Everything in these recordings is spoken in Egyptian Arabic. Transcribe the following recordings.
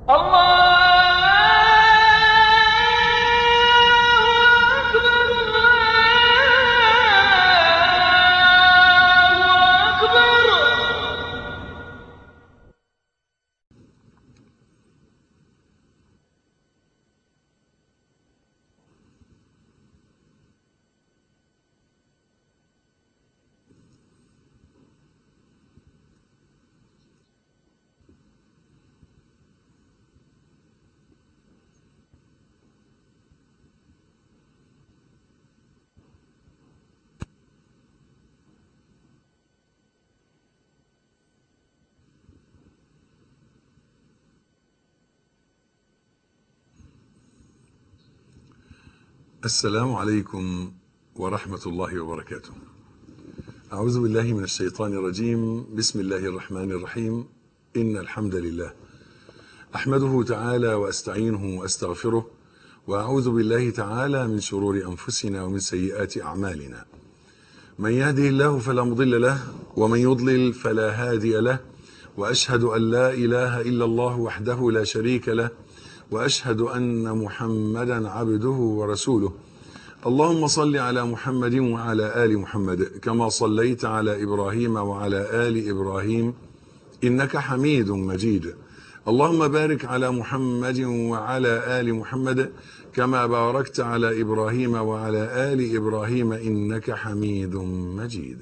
السلام عليكم ورحمة الله وبركاته أعوذ بالله من الشيطان الرجيم بسم الله الرحمن الرحيم إن الحمد لله أحمده تعالى وأستعينه وأستغفره وأعوذ بالله تعالى من شرور أنفسنا ومن سيئات أعمالنا من يهده الله فلا مضل له ومن يضلل فلا هادي له وأشهد أن لا إله إلا الله وحده لا شريك له واشهد ان محمدا عبده ورسوله اللهم صل على محمد وعلى ال محمد كما صليت على ابراهيم وعلى ال ابراهيم انك حميد مجيد اللهم بارك على محمد وعلى ال محمد كما باركت على ابراهيم وعلى ال ابراهيم انك حميد مجيد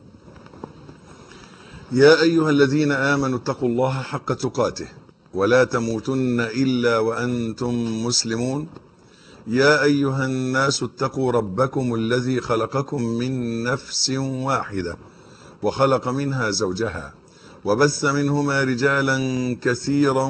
يا ايها الذين امنوا اتقوا الله حق تقاته ولا تموتن الا وانتم مسلمون يا ايها الناس اتقوا ربكم الذي خلقكم من نفس واحده وخلق منها زوجها وبث منهما رجالا كثيرا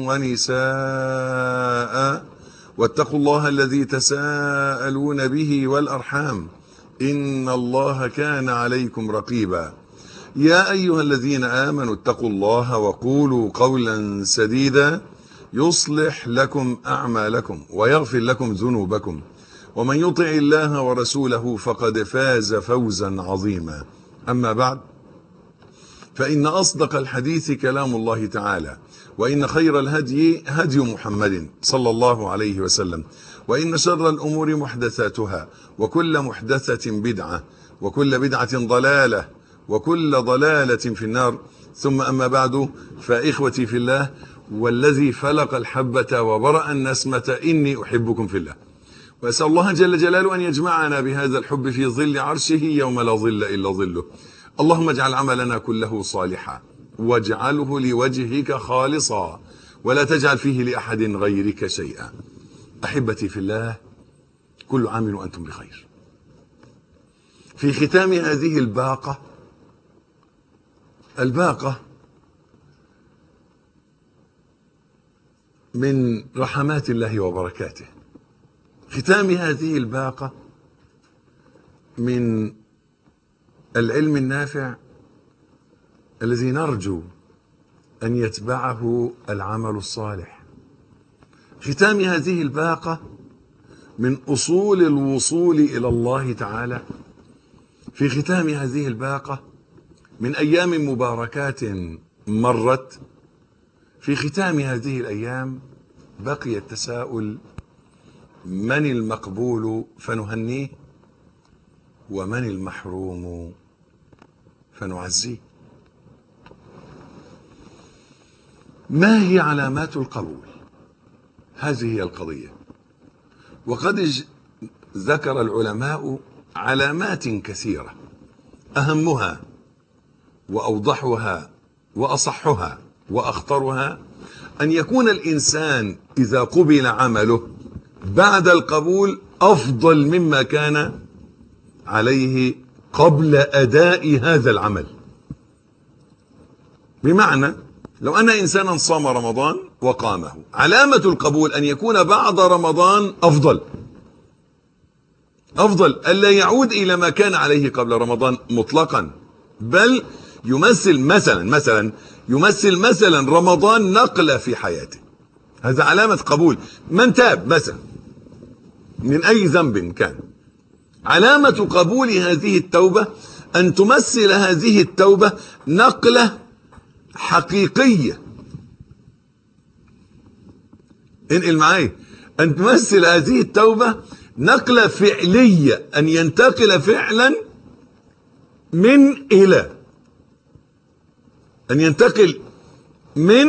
ونساء واتقوا الله الذي تساءلون به والارحام ان الله كان عليكم رقيبا يا ايها الذين امنوا اتقوا الله وقولوا قولا سديدا يصلح لكم اعمالكم ويغفر لكم ذنوبكم ومن يطع الله ورسوله فقد فاز فوزا عظيما اما بعد فان اصدق الحديث كلام الله تعالى وان خير الهدي هدي محمد صلى الله عليه وسلم وان شر الامور محدثاتها وكل محدثه بدعه وكل بدعه ضلاله وكل ضلالة في النار ثم أما بعد فإخوتي في الله والذي فلق الحبة وبرأ النسمة إني أحبكم في الله وأسأل الله جل جلاله أن يجمعنا بهذا الحب في ظل عرشه يوم لا ظل إلا ظله اللهم اجعل عملنا كله صالحا واجعله لوجهك خالصا ولا تجعل فيه لأحد غيرك شيئا أحبتي في الله كل عام وأنتم بخير في ختام هذه الباقة الباقة من رحمات الله وبركاته ختام هذه الباقة من العلم النافع الذي نرجو أن يتبعه العمل الصالح ختام هذه الباقة من أصول الوصول إلى الله تعالى في ختام هذه الباقة من أيام مباركات مرت في ختام هذه الأيام بقي التساؤل من المقبول فنهنيه ومن المحروم فنعزيه ما هي علامات القبول هذه هي القضية وقد ذكر العلماء علامات كثيرة أهمها واوضحها واصحها واخطرها ان يكون الانسان اذا قبل عمله بعد القبول افضل مما كان عليه قبل اداء هذا العمل بمعنى لو ان انسانا صام رمضان وقامه علامه القبول ان يكون بعد رمضان افضل افضل الا يعود الى ما كان عليه قبل رمضان مطلقا بل يمثل مثلا مثلا يمثل مثلا رمضان نقلة في حياته هذا علامة قبول من تاب مثلا من أي ذنب كان علامة قبول هذه التوبة أن تمثل هذه التوبة نقلة حقيقية انقل معايا أن تمثل هذه التوبة نقلة فعلية أن ينتقل فعلا من إلى أن ينتقل من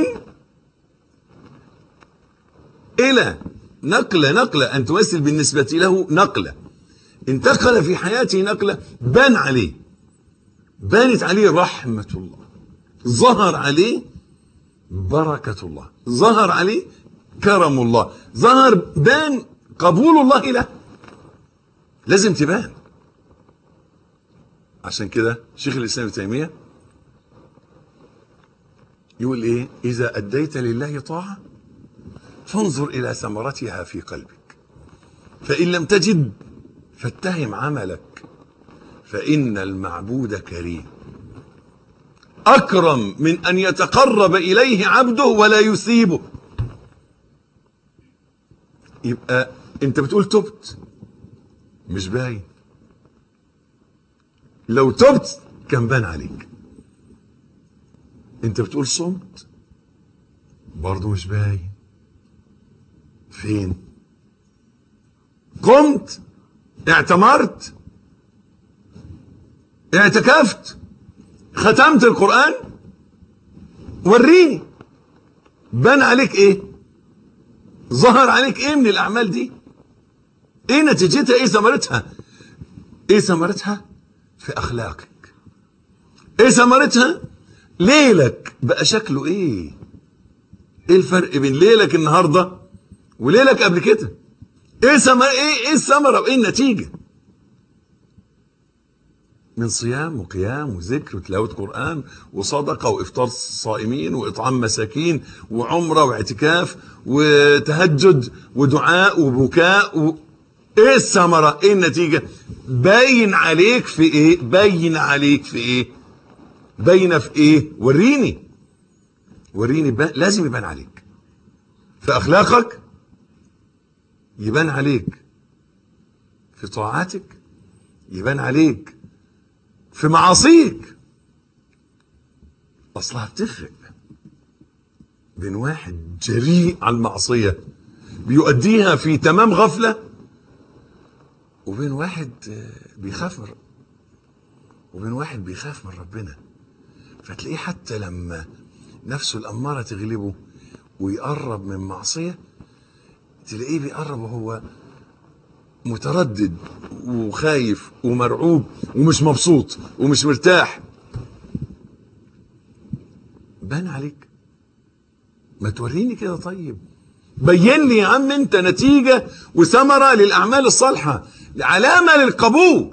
إلى نقلة نقلة أن تمثل بالنسبة له نقلة انتقل في حياته نقلة بان عليه بانت عليه رحمة الله ظهر عليه بركة الله ظهر عليه كرم الله ظهر بان قبول الله له لازم تبان عشان كده شيخ الإسلام ابن تيمية يقول إيه إذا أديت لله طاعة فانظر إلى ثمرتها في قلبك فإن لم تجد فاتهم عملك فإن المعبود كريم أكرم من أن يتقرب إليه عبده ولا يثيبه يبقى أنت بتقول تبت مش باين لو تبت كان بان عليك انت بتقول صمت برضه مش باين فين قمت اعتمرت اعتكفت ختمت القرآن وريني بان عليك ايه ظهر عليك ايه من الاعمال دي ايه نتيجتها ايه ثمرتها ايه ثمرتها في اخلاقك ايه ثمرتها ليلك بقى شكله ايه ايه الفرق بين ليلك النهارده وليلك قبل كده ايه ثمر ايه ايه الثمره وايه النتيجه من صيام وقيام وذكر وتلاوه قران وصدقه وافطار صائمين واطعام مساكين وعمره واعتكاف وتهجد ودعاء وبكاء و... ايه الثمره ايه النتيجه باين عليك في ايه باين عليك في ايه باينه في ايه وريني وريني با... لازم يبان عليك في اخلاقك يبان عليك في طاعاتك يبان عليك في معاصيك اصلها بتفرق بين واحد جريء على المعصيه بيؤديها في تمام غفله وبين واحد بيخاف من وبين واحد بيخاف من ربنا فتلاقيه حتى لما نفسه الأمارة تغلبه ويقرب من معصية تلاقيه بيقرب وهو متردد وخايف ومرعوب ومش مبسوط ومش مرتاح بان عليك ما توريني كده طيب بين لي يا عم انت نتيجة وثمرة للأعمال الصالحة علامة للقبول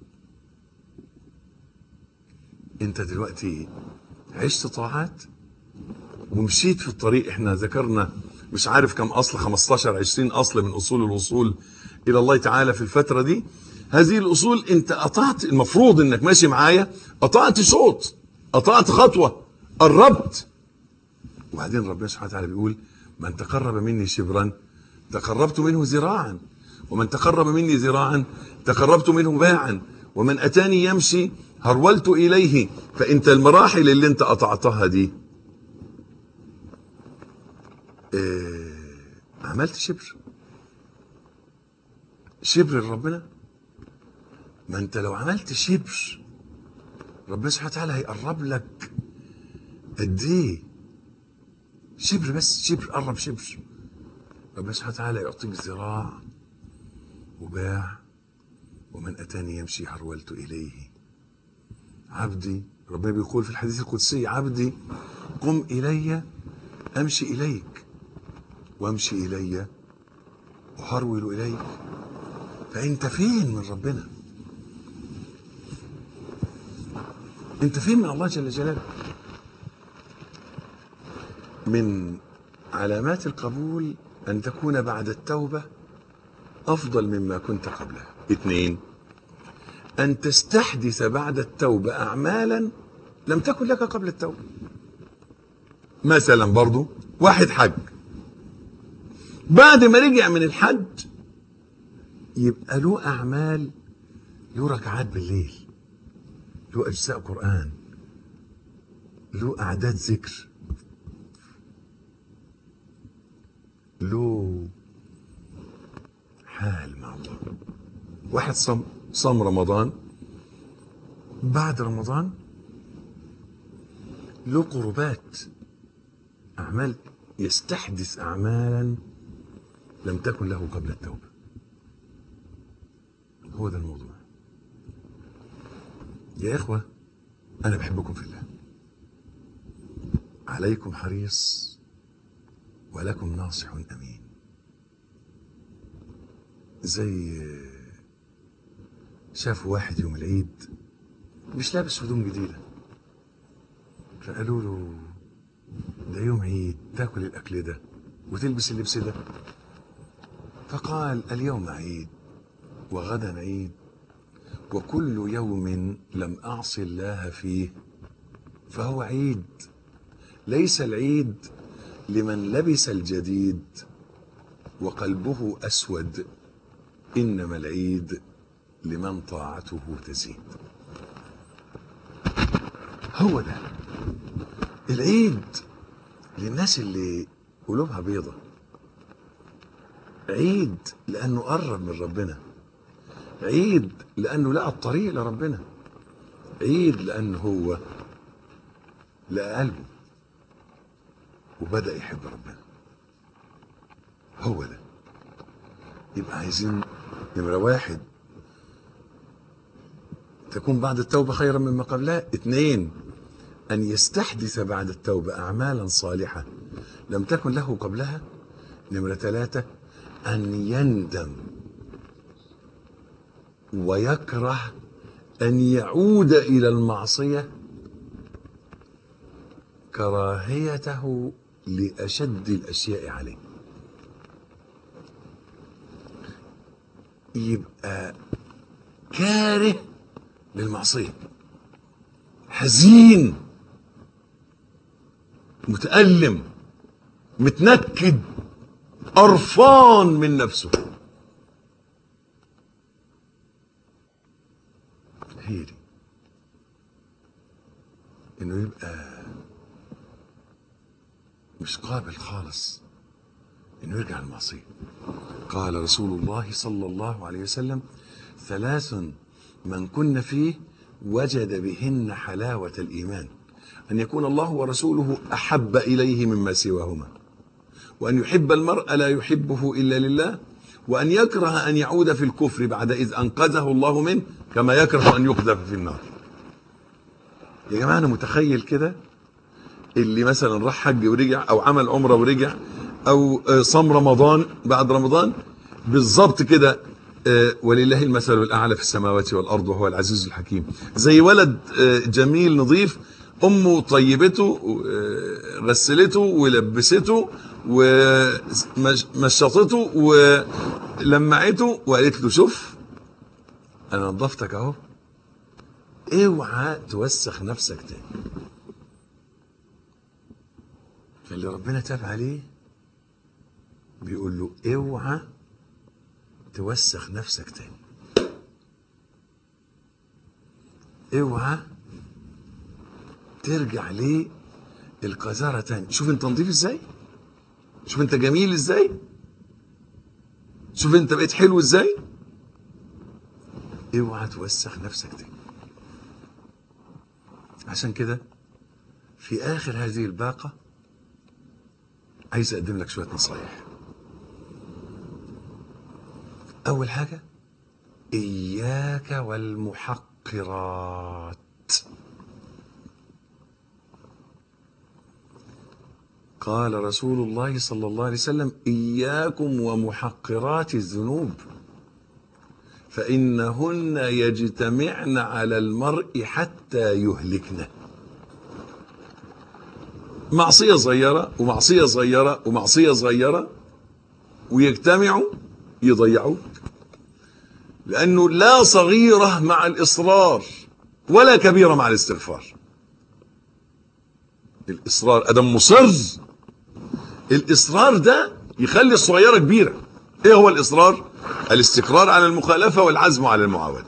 انت دلوقتي عشت طاعات ومشيت في الطريق احنا ذكرنا مش عارف كم اصل 15 20 اصل من اصول الوصول الى الله تعالى في الفتره دي هذه الاصول انت قطعت المفروض انك ماشي معايا قطعت شوط قطعت خطوه قربت وبعدين ربنا سبحانه وتعالى بيقول من تقرب مني شبرا تقربت منه ذراعا ومن تقرب مني ذراعا تقربت منه باعا ومن اتاني يمشي هرولت اليه فانت المراحل اللي انت قطعتها دي اه عملت شبر شبر لربنا ما انت لو عملت شبر ربنا سبحانه وتعالى هيقرب لك قد ايه شبر بس شبر قرب شبر ربنا سبحانه وتعالى يعطيك ذراع وباع ومن اتاني يمشي هرولت اليه عبدي ربنا بيقول في الحديث القدسي عبدي قم الي امشي اليك وامشي الي اهرول اليك فانت فين من ربنا انت فين من الله جل جلاله من علامات القبول ان تكون بعد التوبه افضل مما كنت قبلها اثنين ان تستحدث بعد التوبه اعمالا لم تكن لك قبل التوبه مثلا برضو واحد حج بعد ما رجع من الحج يبقى له اعمال له ركعات بالليل له اجزاء قران له اعداد ذكر له واحد صام صام رمضان بعد رمضان له قربات أعمال يستحدث أعمالا لم تكن له قبل التوبة هو ده الموضوع يا إخوة أنا بحبكم في الله عليكم حريص ولكم ناصح أمين زي شافوا واحد يوم العيد مش لابس هدوم جديدة فقالوا له ده يوم عيد تاكل الأكل ده وتلبس اللبس ده فقال اليوم عيد وغدا عيد وكل يوم لم أعص الله فيه فهو عيد ليس العيد لمن لبس الجديد وقلبه أسود إنما العيد لمن طاعته تزيد هو ده العيد للناس اللي قلوبها بيضة عيد لأنه قرب من ربنا عيد لأنه لقى الطريق لربنا عيد لأنه هو لقى قلبه وبدأ يحب ربنا هو ده يبقى عايزين نمرة واحد تكون بعد التوبة خيرا مما قبلها اثنين أن يستحدث بعد التوبة أعمالا صالحة لم تكن له قبلها نمرة ثلاثة أن يندم ويكره أن يعود إلى المعصية كراهيته لأشد الأشياء عليه يبقى كاره للمعصية حزين متألم متنكد قرفان من نفسه هي دي انه يبقى مش قابل خالص انه يرجع للمعصيه قال رسول الله صلى الله عليه وسلم ثلاث من كن فيه وجد بهن حلاوه الايمان ان يكون الله ورسوله احب اليه مما سواهما وان يحب المرء لا يحبه الا لله وان يكره ان يعود في الكفر بعد اذ انقذه الله منه كما يكره ان يقذف في النار يا جماعه انا متخيل كده اللي مثلا راح حج ورجع او عمل عمره ورجع او صام رمضان بعد رمضان بالظبط كده ولله المثل الاعلى في السماوات والارض وهو العزيز الحكيم زي ولد جميل نظيف امه طيبته غسلته ولبسته ومشطته ولمعته وقالت له شوف انا نظفتك اهو اوعى توسخ نفسك تاني فاللي ربنا تاب عليه بيقول له اوعى توسخ نفسك تاني اوعى ترجع ليه القذارة تاني شوف انت نظيف ازاي شوف انت جميل ازاي شوف انت بقيت حلو ازاي اوعى توسخ نفسك تاني عشان كده في اخر هذه الباقه عايز اقدم لك شويه نصايح اول حاجه اياك والمحقرات قال رسول الله صلى الله عليه وسلم اياكم ومحقرات الذنوب فانهن يجتمعن على المرء حتى يهلكنه معصية صغيرة ومعصية صغيرة ومعصية صغيرة ويجتمعوا يضيعوك لأنه لا صغيرة مع الإصرار ولا كبيرة مع الاستغفار الإصرار أدم مصر الإصرار ده يخلي الصغيرة كبيرة إيه هو الإصرار؟ الاستقرار على المخالفة والعزم على المعاودة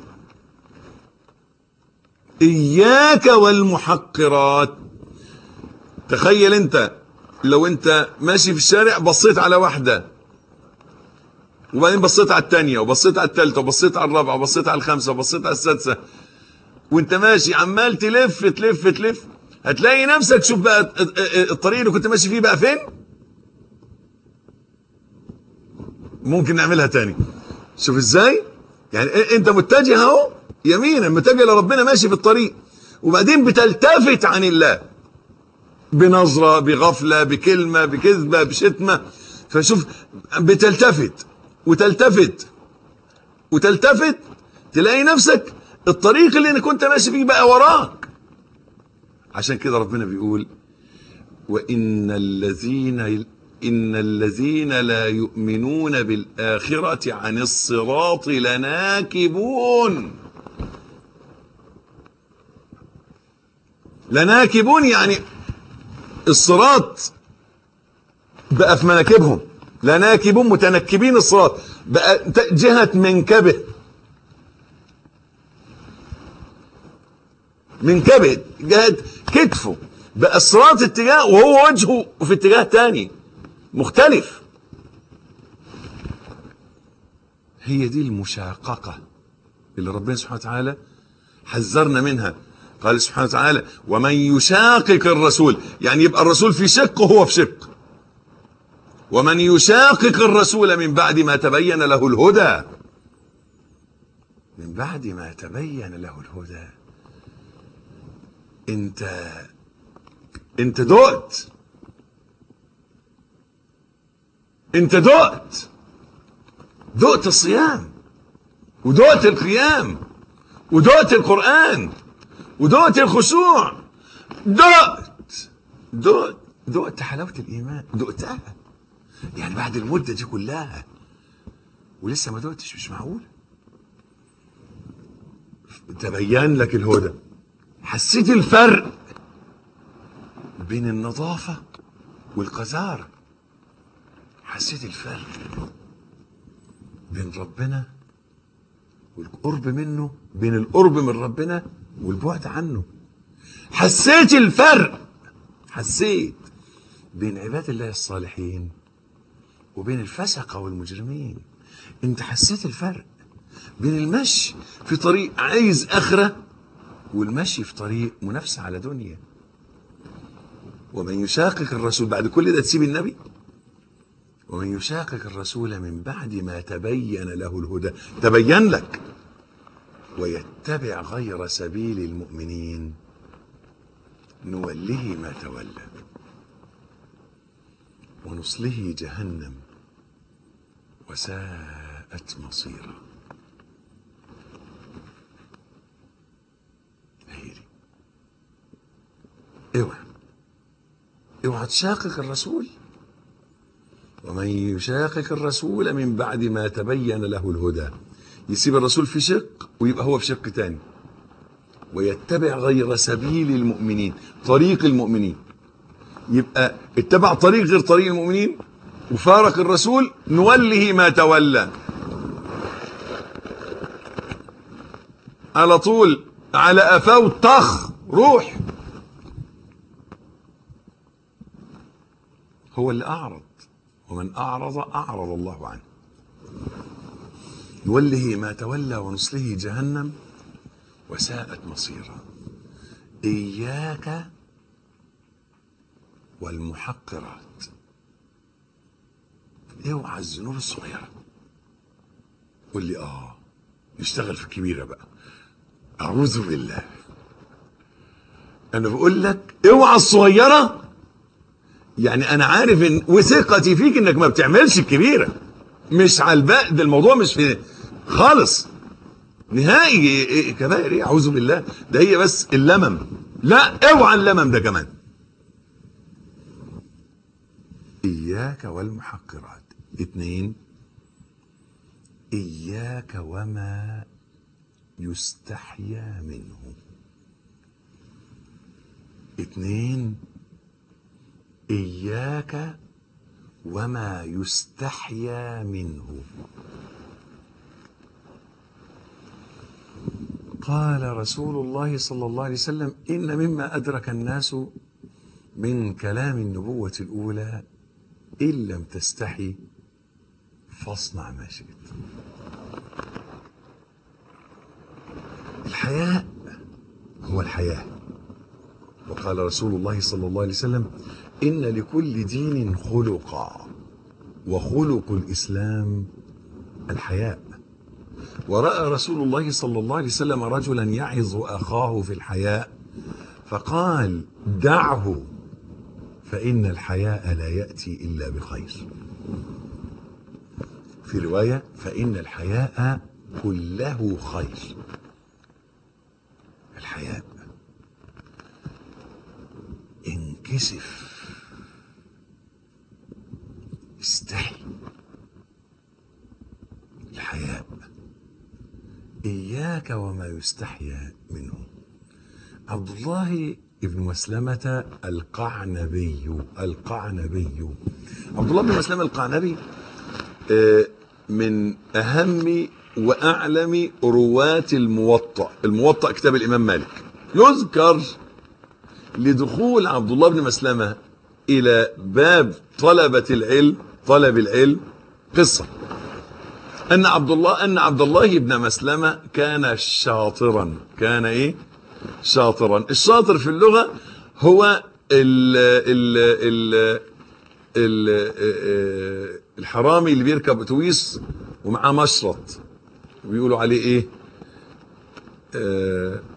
إياك والمحقرات تخيل انت لو انت ماشي في الشارع بصيت على واحدة وبعدين بصيت على الثانيه وبصيت على الثالثه وبصيت على الرابعه وبصيت على الخامسه وبصيت على السادسه وانت ماشي عمال تلف تلف تلف هتلاقي نفسك شوف بقى الطريق اللي كنت ماشي فيه بقى فين ممكن نعملها تاني شوف ازاي يعني انت متجه اهو يمينا متجه لربنا ماشي في الطريق وبعدين بتلتفت عن الله بنظرة بغفلة بكلمة بكذبة بشتمة فشوف بتلتفت وتلتفت وتلتفت تلاقي نفسك الطريق اللي انا كنت ماشي فيه بقى وراك عشان كده ربنا بيقول وإن الذين إن الذين لا يؤمنون بالآخرة عن الصراط لناكبون لناكبون يعني الصراط بقى في مناكبهم لناكبون متنكبين الصراط بقى جهة منكبه منكبه جهة كتفه بقى الصراط اتجاه وهو وجهه في اتجاه تاني مختلف هي دي المشاققة اللي ربنا سبحانه وتعالى حذرنا منها قال سبحانه وتعالى ومن يشاقق الرسول يعني يبقى الرسول في شق وهو في شق ومن يشاقق الرسول من بعد ما تبين له الهدى من بعد ما تبين له الهدى انت انت دقت انت دقت دقت الصيام ودقت القيام ودقت القرآن ودقت الخشوع دقت دقت دقت حلاوة الإيمان دقتها يعني بعد المدة دي كلها ولسه ما دقتش مش معقول تبين لك الهدى حسيت الفرق بين النظافة والقذارة حسيت الفرق بين ربنا والقرب منه بين القرب من ربنا والبعد عنه حسيت الفرق حسيت بين عباد الله الصالحين وبين الفسقة والمجرمين انت حسيت الفرق بين المشي في طريق عايز اخره والمشي في طريق منافسة على دنيا ومن يشاقق الرسول بعد كل ده تسيب النبي ومن يشاقق الرسول من بعد ما تبين له الهدى تبين لك ويتبع غير سبيل المؤمنين نوله ما تولى ونصله جهنم وساءت مصيرا هي دي اوعى اوعى تشاقق الرسول ومن يشاقق الرسول من بعد ما تبين له الهدى يسيب الرسول في شق ويبقى هو في شق تاني ويتبع غير سبيل المؤمنين طريق المؤمنين يبقى اتبع طريق غير طريق المؤمنين وفارق الرسول نوله ما تولى على طول على قفاه طخ روح هو اللي أعرض ومن أعرض أعرض الله عنه نوله ما تولى ونصله جهنم وساءت مصيرا إياك والمحقرات اوعى الذنوب الصغيرة قول لي اه نشتغل في الكبيرة بقى أعوذ بالله أنا بقول لك اوعى الصغيرة يعني أنا عارف إن وثقتي فيك إنك ما بتعملش الكبيرة مش على الباقي ده الموضوع مش في خالص نهائي إيه كبائر ايه اعوذ بالله ده هي بس اللمم لا اوعى اللمم ده كمان اياك والمحقرات اتنين اياك وما يستحيا منه اتنين اياك وما يستحيا منه قال رسول الله صلى الله عليه وسلم إن مما أدرك الناس من كلام النبوة الأولى إن لم تستحي فاصنع ما شئت الحياء هو الحياة وقال رسول الله صلى الله عليه وسلم إن لكل دين خلقا وخلق الإسلام الحياء ورأى رسول الله صلى الله عليه وسلم رجلا يعظ أخاه في الحياء فقال دعه فإن الحياء لا يأتي إلا بخير في رواية فإن الحياء كله خير الحياء انكسف استحي الحياء إياك وما يستحيا منه عبد الله ابن مسلمة القعنبي القعنبي عبد الله بن مسلمة القعنبي آه، من أهم وأعلم رواة الموطأ الموطأ كتاب الإمام مالك يذكر لدخول عبد الله بن مسلمة إلى باب طلبة العلم طلب العلم قصة أن عبد الله أن عبد الله بن مسلمة كان شاطرا كان إيه شاطرا الشاطر في اللغة هو ال ال ال ال الحرامي اللي بيركب اتوبيس ومعاه مشرط بيقولوا عليه ايه آه،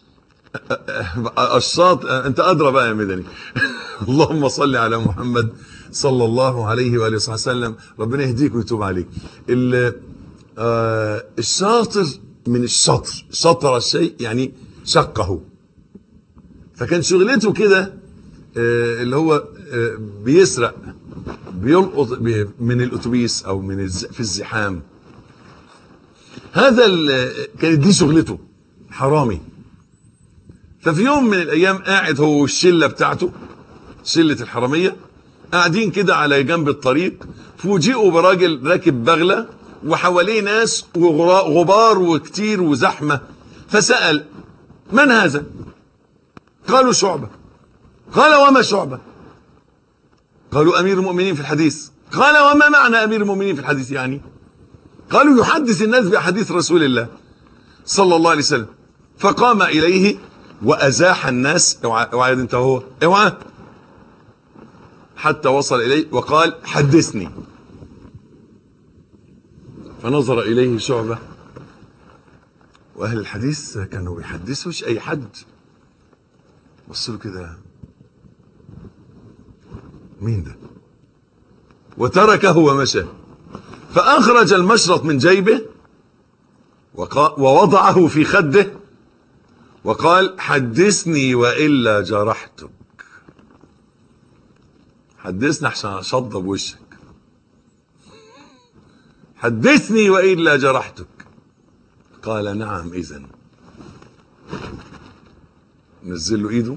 الشاط انت ادرى بقى يا مدني اللهم صل على محمد صلى الله عليه واله وصحبه وسلم ربنا يهديك ويتوب عليك ال- آه، الشاطر من الشطر شطر الشيء يعني شقه فكان شغلته كده آه، اللي هو آه، بيسرق بيلقط بي- من الاتوبيس او من الز- في الزحام هذا ال- كانت دي شغلته حرامي ففي يوم من الايام قاعد هو والشله بتاعته شله الحراميه قاعدين كده على جنب الطريق فوجئوا براجل راكب بغله وحواليه ناس وغبار وكتير وزحمه فسال من هذا؟ قالوا شعبه قال وما شعبه؟ قالوا امير المؤمنين في الحديث قال وما معنى امير المؤمنين في الحديث يعني؟ قالوا يحدث الناس باحاديث رسول الله صلى الله عليه وسلم فقام اليه وازاح الناس اوعى اوعى انت هو اوعى حتى وصل اليه وقال حدثني فنظر اليه شعبه واهل الحديث كانوا بيحدثوش اي حد بصوا له كده مين ده وتركه ومشى فاخرج المشرط من جيبه وقا- ووضعه في خده وقال حدثني والا جرحتك حدثني عشان اشضب وشك حدثني والا جرحتك قال نعم اذا نزل له ايده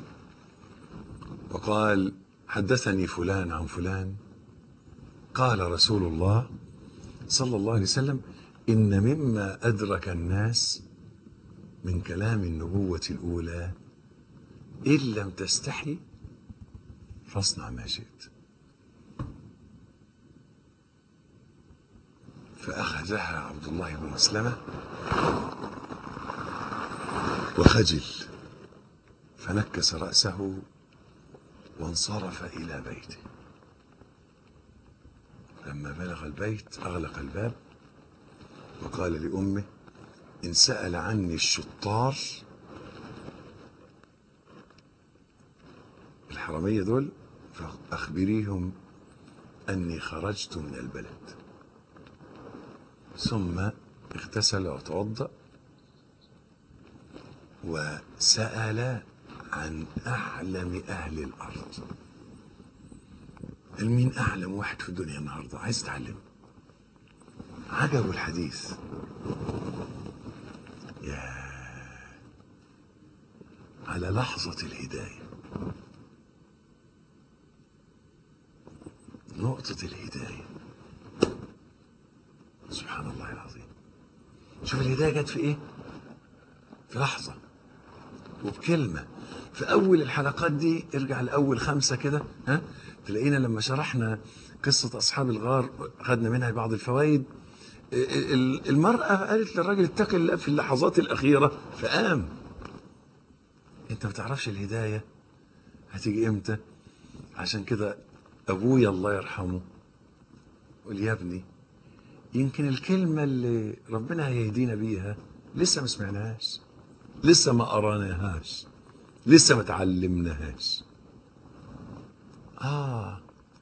وقال حدثني فلان عن فلان قال رسول الله صلى الله عليه وسلم ان مما ادرك الناس من كلام النبوه الاولى ان لم تستحي فاصنع ما شئت فأخذها عبد الله بن مسلمة وخجل فنكس رأسه وانصرف إلى بيته لما بلغ البيت أغلق الباب وقال لأمه إن سأل عني الشطار الحرامية دول فأخبريهم أني خرجت من البلد ثم اغتسل وتوضأ وسأل عن أعلم أهل الأرض مين أعلم واحد في الدنيا النهاردة عايز تعلم عجب الحديث يا على لحظة الهداية نقطة الهداية سبحان الله العظيم شوف الهداية جت في ايه في لحظة وبكلمة في أول الحلقات دي ارجع لأول خمسة كده ها تلاقينا لما شرحنا قصة أصحاب الغار خدنا منها بعض الفوائد ال- ال- المرأة قالت للراجل اتق الله في اللحظات الأخيرة فقام أنت ما تعرفش الهداية هتيجي إمتى عشان كده أبويا الله يرحمه قول يا ابني يمكن الكلمة اللي ربنا هيهدينا بيها لسه ما سمعناهاش لسه ما قراناهاش لسه ما تعلمناهاش آه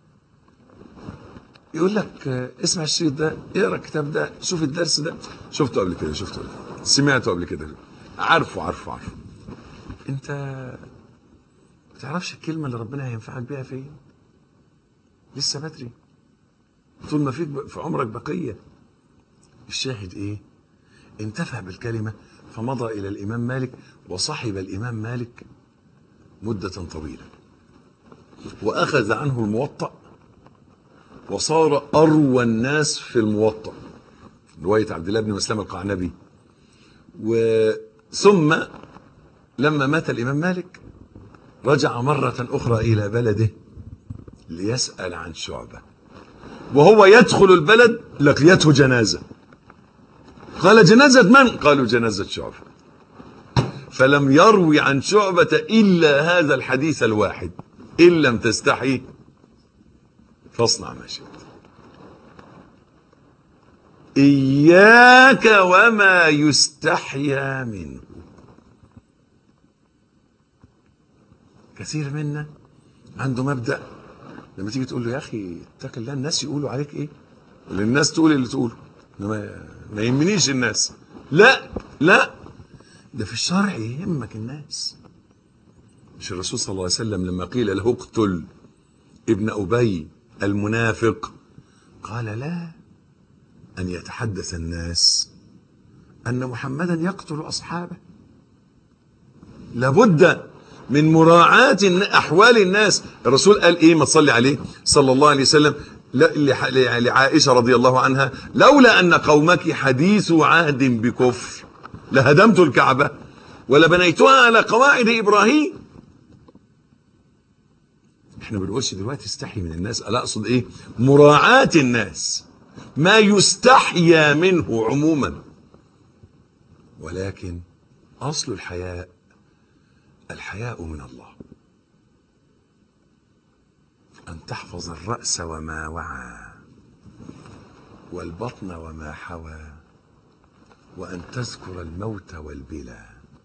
يقول لك آه، اسمع الشريط ده اقرا الكتاب ده شوف الدرس ده شفته قبل كده شفته قبل كده سمعته قبل كده عارفه عارفه عارفه انت ما تعرفش الكلمه اللي ربنا هينفعك بيها فين لسه بدري طول ما فيك ب- في عمرك بقيه الشاهد ايه انتفع بالكلمه فمضى الى الامام مالك وصحب الامام مالك مده طويله واخذ عنه الموطأ وصار أروى الناس في الموطأ رواية عبد الله بن مسلم القعنبي وثم لما مات الإمام مالك رجع مرة أخرى إلى بلده ليسأل عن شعبة وهو يدخل البلد لقيته جنازة قال جنازة من؟ قالوا جنازة شعبة فلم يروي عن شعبة إلا هذا الحديث الواحد إن لم تستحي فاصنع ما شئت إياك وما يستحيا منه كثير منا عنده مبدأ لما تيجي تقول له يا أخي اتق الله الناس يقولوا عليك إيه الناس تقول اللي تقوله إنما ما يهمنيش الناس لا لا ده في الشرع يهمك الناس مش الرسول صلى الله عليه وسلم لما قيل له اقتل ابن أبي المنافق قال لا أن يتحدث الناس أن محمدا يقتل أصحابه لابد من مراعاة الن- أحوال الناس الرسول قال إيه ما تصلي عليه صلى الله عليه وسلم لا- لح- لع- لعائشة رضي الله عنها لولا أن قومك حديث عهد بكفر لهدمت الكعبة ولبنيتها على قواعد إبراهيم احنا ما بنقولش دلوقتي استحي من الناس انا اقصد ايه مراعاة الناس ما يستحيا منه عموما ولكن اصل الحياء الحياء من الله ان تحفظ الراس وما وعى والبطن وما حوى وان تذكر الموت والبلى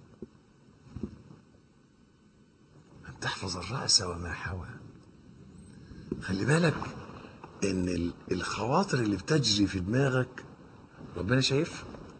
ان تحفظ الراس وما حوى خلي بالك ان ال- الخواطر اللي بتجري في دماغك ربنا شايفها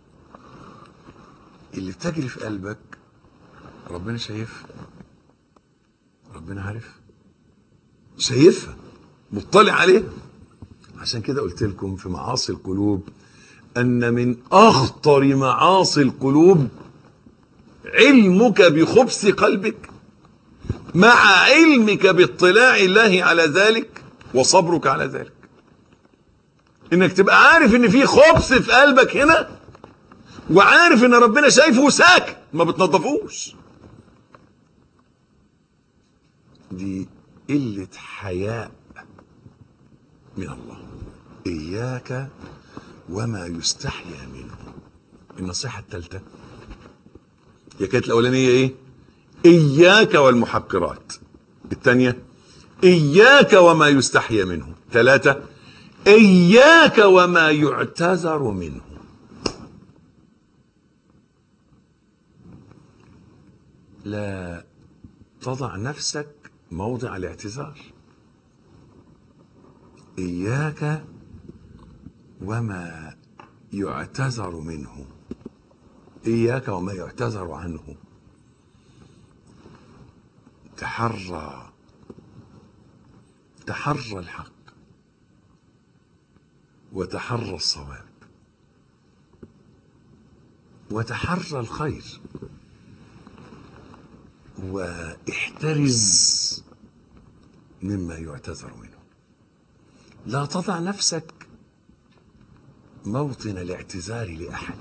اللي بتجري في قلبك ربنا شايفها ربنا عارف شايفها مطلع عليها عشان كده قلت لكم في معاصي القلوب ان من اخطر معاصي القلوب علمك بخبث قلبك مع علمك باطلاع الله على ذلك وصبرك على ذلك انك تبقى عارف ان في خبث في قلبك هنا وعارف ان ربنا شايفه وساكت ما بتنظفوش دي قلة حياء من الله إياك وما يستحيا منه النصيحة الثالثة هي كانت الأولانية إيه؟ إياك والمحقرات الثانية إياك وما يستحيا منه ثلاثة إياك وما يعتذر منه لا تضع نفسك موضع الاعتذار إياك وما يعتذر منه إياك وما يعتذر عنه تحرى تحرى الحق وتحرى الصواب وتحرى الخير واحترز مما يعتذر منه لا تضع نفسك موطن الاعتذار لاحد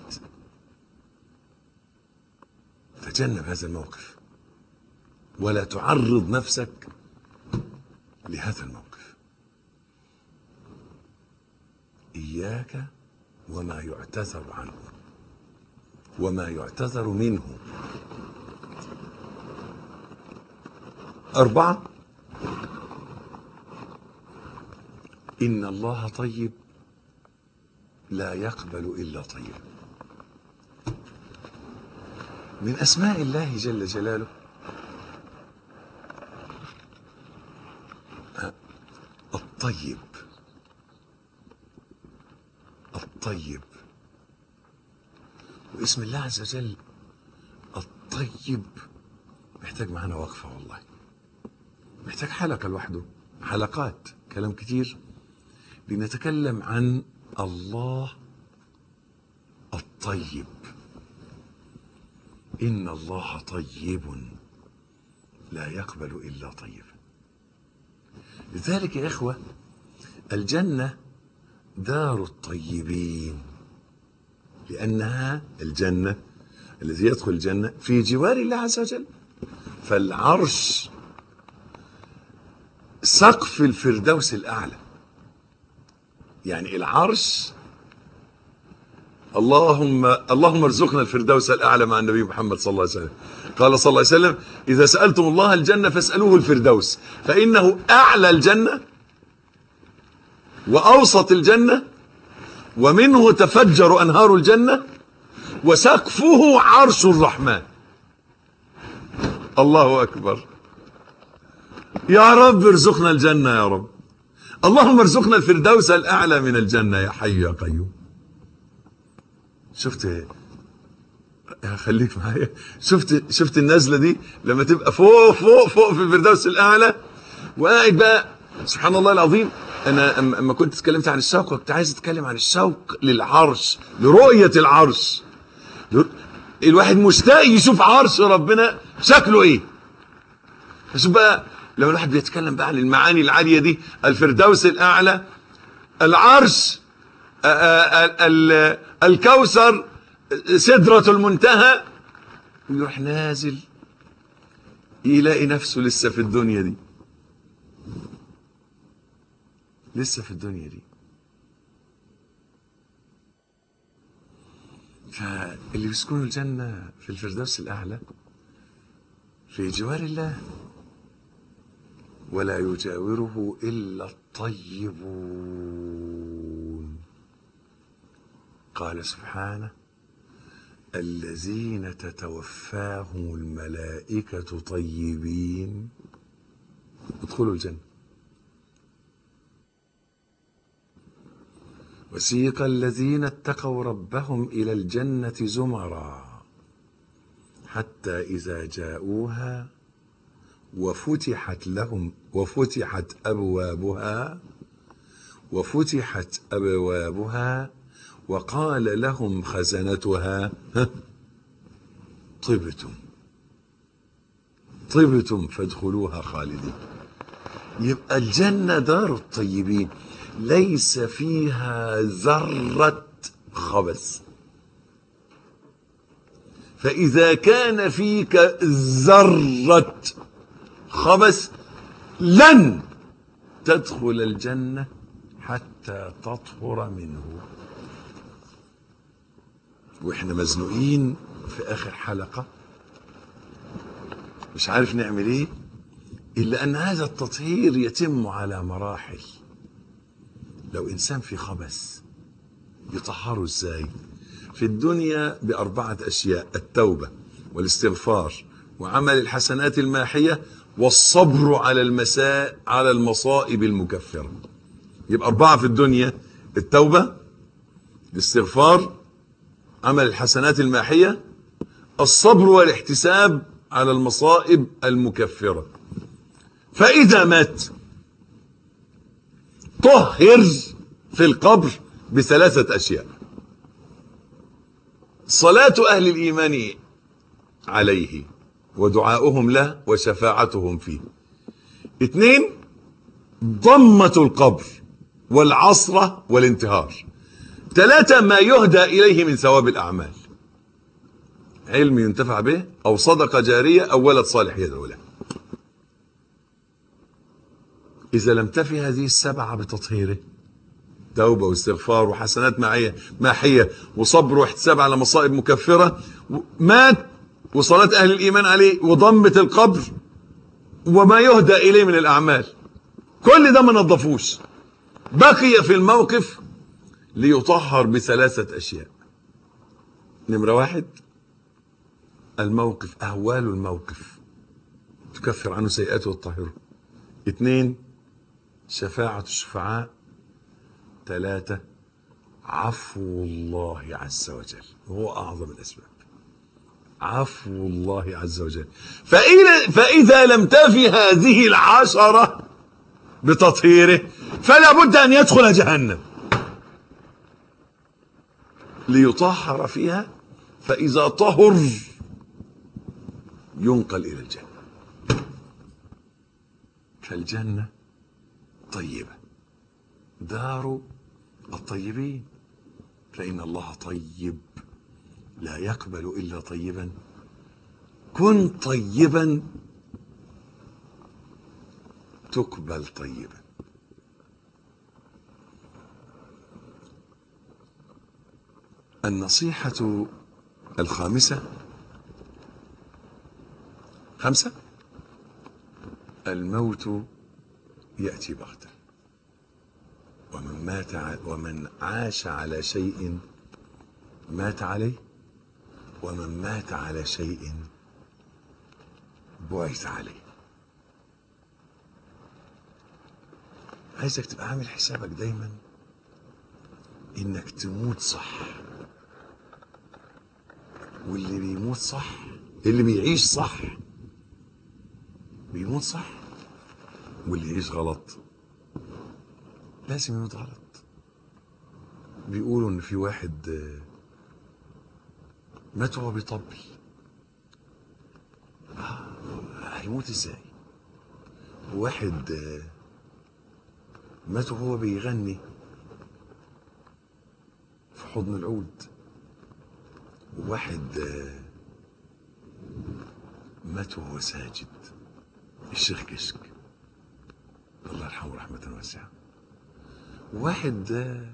تجنب هذا الموقف ولا تعرض نفسك لهذا الموقف إياك وما يعتذر عنه وما يعتذر منه أربعة إن الله طيب لا يقبل إلا طيب من أسماء الله جل جلاله الطيب الطيب واسم الله عز وجل الطيب محتاج معانا وقفة والله محتاج حلقة لوحده حلقات كلام كتير لنتكلم عن الله الطيب إن الله طيب لا يقبل إلا طيبا لذلك يا إخوة الجنة دار الطيبين لأنها الجنة الذي يدخل الجنة في جوار الله عز وجل فالعرش سقف الفردوس الأعلى يعني العرش اللهم اللهم ارزقنا الفردوس الاعلى مع النبي محمد صلى الله عليه وسلم قال صلى الله عليه وسلم اذا سالتم الله الجنه فاسالوه الفردوس فانه اعلى الجنه واوسط الجنه ومنه تفجر انهار الجنه وسقفه عرش الرحمن الله اكبر يا رب ارزقنا الجنه يا رب اللهم ارزقنا الفردوس الاعلى من الجنه يا حي يا قيوم شفت خليك معايا شفت شفت النزله دي لما تبقى فوق فوق فوق في الفردوس الاعلى وقاعد بقى سبحان الله العظيم انا اما كنت اتكلمت عن الشوق كنت عايز اتكلم عن الشوق للعرش لرؤيه العرش الواحد مشتاق يشوف عرش ربنا شكله ايه شوف بقى لما الواحد بيتكلم بقى عن المعاني العاليه دي الفردوس الاعلى العرش الكوثر سدرة المنتهى يروح نازل يلاقي نفسه لسه في الدنيا دي لسه في الدنيا دي فاللي بيسكنوا الجنة في الفردوس الأعلى في جوار الله ولا يجاوره إلا الطيبون قال سبحانه الذين تتوفاهم الملائكة طيبين ادخلوا الجنة وسيق الذين اتقوا ربهم إلى الجنة زمرا حتى إذا جاءوها وفتحت لهم وفتحت أبوابها وفتحت أبوابها وقال لهم خزنتها طبتم طبتم فادخلوها خالدين يبقى الجنة دار الطيبين ليس فيها ذرة خبث فإذا كان فيك ذرة خبث لن تدخل الجنة حتى تطهر منه واحنا مزنوقين في اخر حلقه مش عارف نعمل ايه الا ان هذا التطهير يتم على مراحل لو انسان في خبث يطهره ازاي في الدنيا باربعه اشياء التوبه والاستغفار وعمل الحسنات الماحيه والصبر على المساء على المصائب المكفره يبقى اربعه في الدنيا التوبه الاستغفار عمل الحسنات الماحية الصبر والاحتساب على المصائب المكفرة فإذا مات طهر في القبر بثلاثة أشياء صلاة أهل الإيمان عليه ودعاؤهم له وشفاعتهم فيه اثنين ضمة القبر والعصرة والانتهار ثلاثة ما يهدى إليه من ثواب الأعمال علم ينتفع به أو صدقة جارية أو ولد صالح يدعو له إذا لم تفي هذه السبعة بتطهيره توبة واستغفار وحسنات معية ماحية وصبر واحتساب على مصائب مكفرة مات وصلاة أهل الإيمان عليه وضمة القبر وما يهدى إليه من الأعمال كل ده ما نظفوش بقي في الموقف ليطهر بثلاثة أشياء نمرة واحد الموقف أهوال الموقف تكفر عنه سيئاته وتطهره اثنين شفاعة الشفعاء ثلاثة عفو الله عز وجل وهو أعظم الأسباب عفو الله عز وجل فإذا, فإذا لم تفي هذه العشرة بتطهيره فلا بد أن يدخل جهنم ليطهر فيها فإذا طهر ينقل إلى الجنة فالجنة طيبة دار الطيبين فإن الله طيب لا يقبل إلا طيبا كن طيبا تقبل طيبا النصيحة الخامسة خمسة الموت يأتي بغتة ومن مات ع- ومن عاش على شيء مات عليه ومن مات على شيء بعث عليه عايزك تبقى عامل حسابك دايما انك تموت صح واللي بيموت صح اللي بيعيش صح بيموت صح واللي يعيش غلط لازم يموت غلط بيقولوا ان في واحد آه، مات وهو بيطبل آه، هيموت ازاي واحد آه، مات وهو بيغني في حضن العود وواحد آه، مات وهو ساجد الشيخ كشك الله يرحمه رحمة واسعة واحد آه،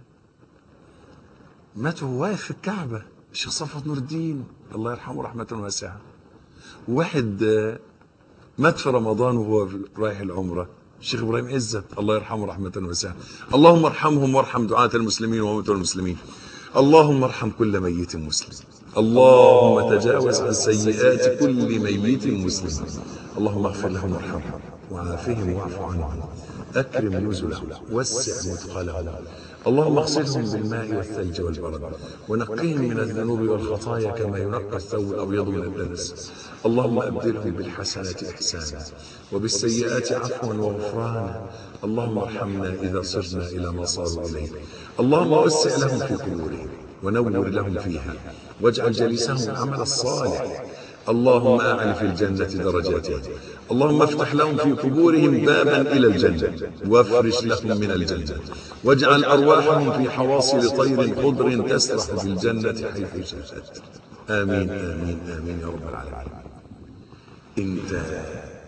مات وهو واقف في الكعبة الشيخ صفوت نور الدين الله يرحمه رحمة واسعة واحد آه، مات في رمضان وهو رايح العمرة الشيخ ابراهيم عزت الله يرحمه رحمة واسعة اللهم ارحمهم وارحم دعاة المسلمين وموتى المسلمين اللهم ارحم كل ميت مسلم اللهم تجاوز عن سيئات كل ميت مسلم اللهم اغفر لهم وارحمهم وعافهم واعف عنهم اكرم نزلهم وسع مدخلهم اللهم اغسلهم بالماء والثلج والبرد ونقهم من الذنوب والخطايا كما ينقى الثوب الابيض من الدنس اللهم ابدلهم بالحسنات احسانا وبالسيئات عفوا وغفرانا اللهم ارحمنا اذا صرنا الى ما صاروا اليه اللهم وسع لهم في قبورهم ونور لهم فيها واجعل جليسهم العمل الصالح اللهم اعل في الجنه درجاتهم اللهم افتح لهم في قبورهم بابا الى الجنه وافرش لهم من الجنه واجعل ارواحهم في حواصل طير خضر تسرح في الجنه حيث شاءت امين امين امين يا رب العالمين انت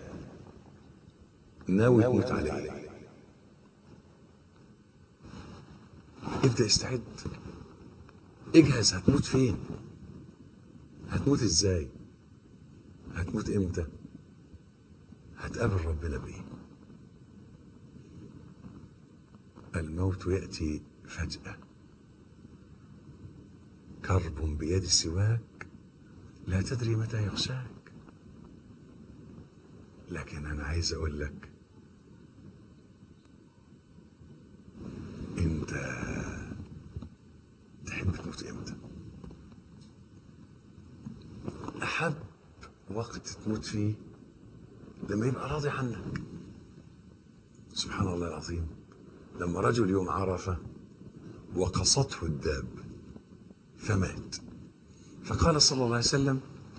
ناوي تموت عليه ابدا استعد اجهز هتموت فين هتموت ازاي هتموت امتى هتقابل ربنا بايه الموت ياتي فجاه كرب بيد سواك لا تدري متى يغشاك لكن انا عايز اقول لك انت تحب تموت امتى احب وقت تموت فيه لما يبقى راضي عنك سبحان الله العظيم لما رجل يوم عرفه وقصته الداب فمات فقال صلى الله عليه وسلم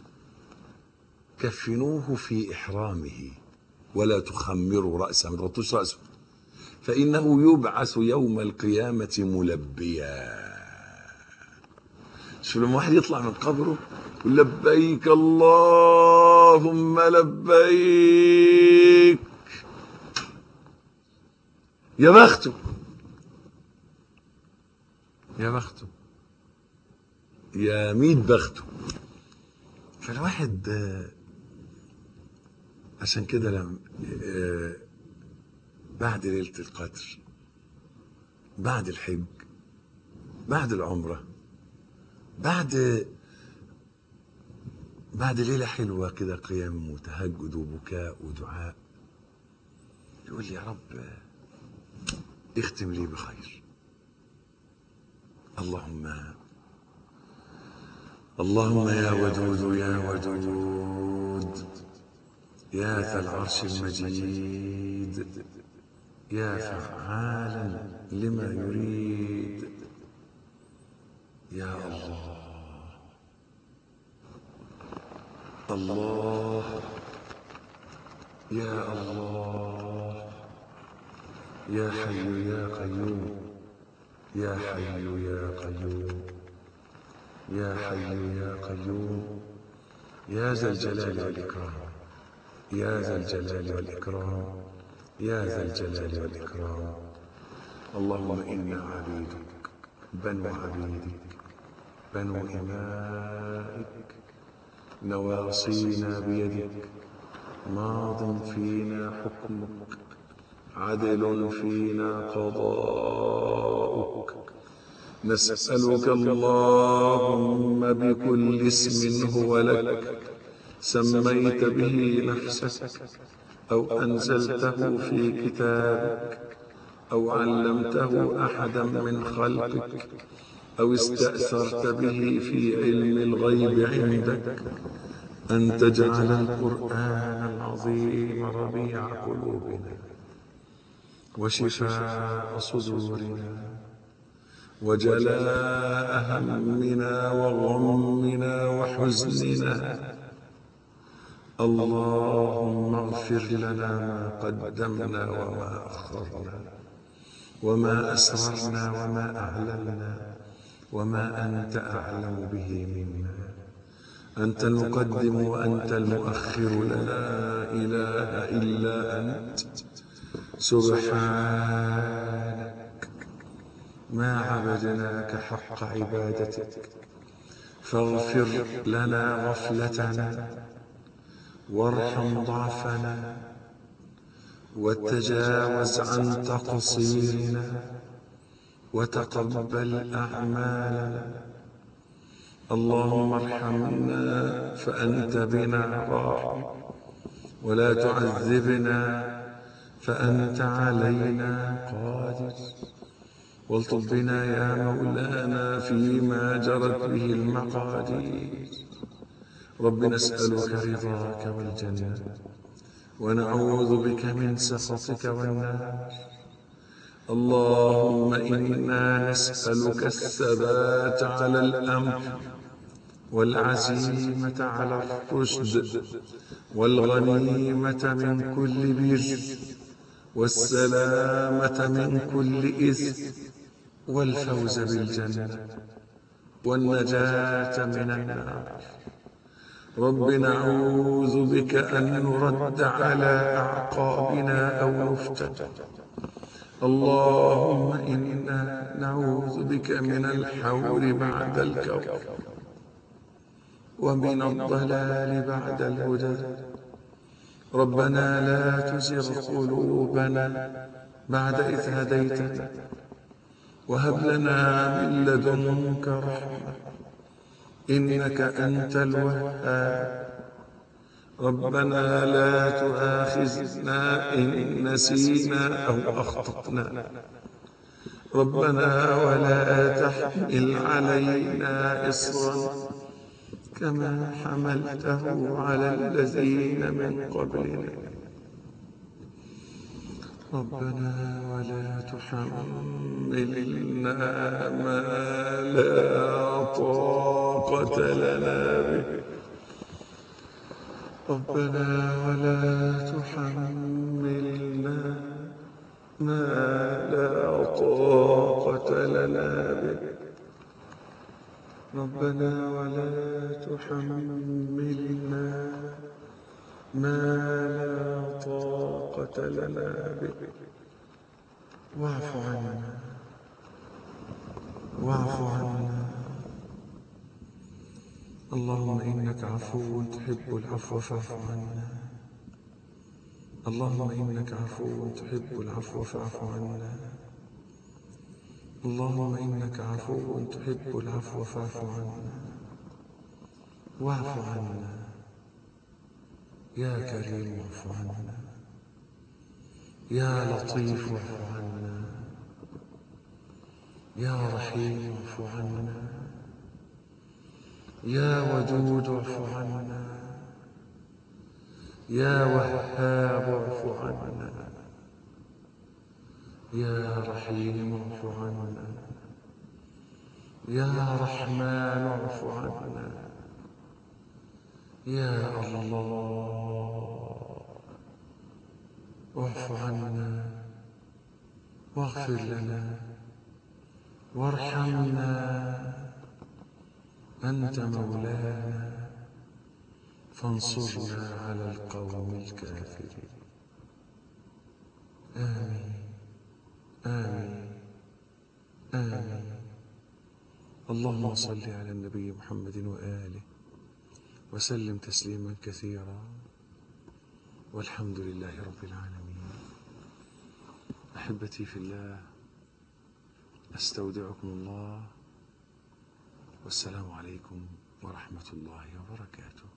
كفنوه في إحرامه ولا تخمروا رأسه ما تغطوش رأسه فإنه يبعث يوم القيامة ملبيا شوف لما واحد يطلع من قبره يقول لبيك اللهم لبيك يا بخته يا بخته يا ميت بخته فالواحد آه، عشان كده لما آه، بعد ليلة القدر بعد الحج بعد العمرة بعد بعد ليلة حلوة كده قيام وتهجد وبكاء ودعاء يقول لي يا رب آه، اختم لي بخير اللهم اللهم يا ودود يا ودود يا ذا العرش المجيد يا فعالا لما يريد يا الله الله يا الله يا حي يا قيوم يا حي يا قيوم يا حي يا قيوم يا ذا الجلال والإكرام يا ذا الجلال والإكرام يا ذا الجلال والإكرام اللهم إنا عبيدك بنو عبيدك بنو إمائك نواصينا بيدك ماض فينا حكمك عدل فينا قضاؤك نسألك اللهم بكل اسم هو لك سميت به نفسك أو أنزلته في كتابك أو علمته أحدا من خلقك أو استأثرت به في علم الغيب عندك أن تجعل القرآن العظيم ربيع قلوبنا وشفاء صدورنا وجلاء همنا وغمنا وحزننا اللهم اغفر لنا ما قدمنا وما أخرنا وما أسررنا وما أعلنا وما أنت أعلم به منا أنت المقدم وأنت المؤخر لا إله إلا أنت سبحانك ما عبدناك حق عبادتك فاغفر لنا غفلتنا وارحم ضعفنا وتجاوز عن تقصيرنا وتقبل أعمالنا اللهم ارحمنا فأنت بنا راحم ولا تعذبنا فأنت علينا قادر والطف بنا يا مولانا فيما جرت به المقادير رب نسألك رضاك والجنة ونعوذ بك من سخطك والنار اللهم إنا نسألك الثبات على الأمر والعزيمة على الرشد والغنيمة من كل بر والسلامة من كل إثم والفوز بالجنة والنجاة من النار رب نعوذ بك أن نرد على أعقابنا أو نفتن اللهم إنا نعوذ بك من الحور بعد الكون ومن الضلال بعد الهدى ربنا لا تزغ قلوبنا بعد إذ هديتنا وهب لنا من لدنك رحمة إنك أنت الوهاب ربنا لا تؤاخذنا إن نسينا أو أخطأنا ربنا ولا تحمل علينا إصرا كما حملته على الذين من قبلنا ربنا ولا تحملنا ما لا طاقة لنا به ربنا ولا تحملنا ما لا طاقة لنا به ربنا ولا تحملنا ما لا طاقة لنا به واعف عنا واعف عنا اللهم إنك عفو تحب العفو فاعف عنا اللهم إنك عفو تحب العفو فاعف عنا اللهم إنك عفو تحب العفو فاعف عنا واعف عنا يا كريم اعف عنا يا لطيف اعف عنا يا رحيم اعف عنا يا ودود اعف عنا يا وهاب اعف عنا يا رحيم اعف عنا يا رحمن اعف عنا يا الله اعف عنا واغفر لنا وارحمنا أنت مولانا فانصرنا على القوم الكافرين آمين آمين آمين اللهم صل على النبي محمد وآله وسلم تسليما كثيرا والحمد لله رب العالمين أحبتي في الله أستودعكم الله والسلام عليكم ورحمة الله وبركاته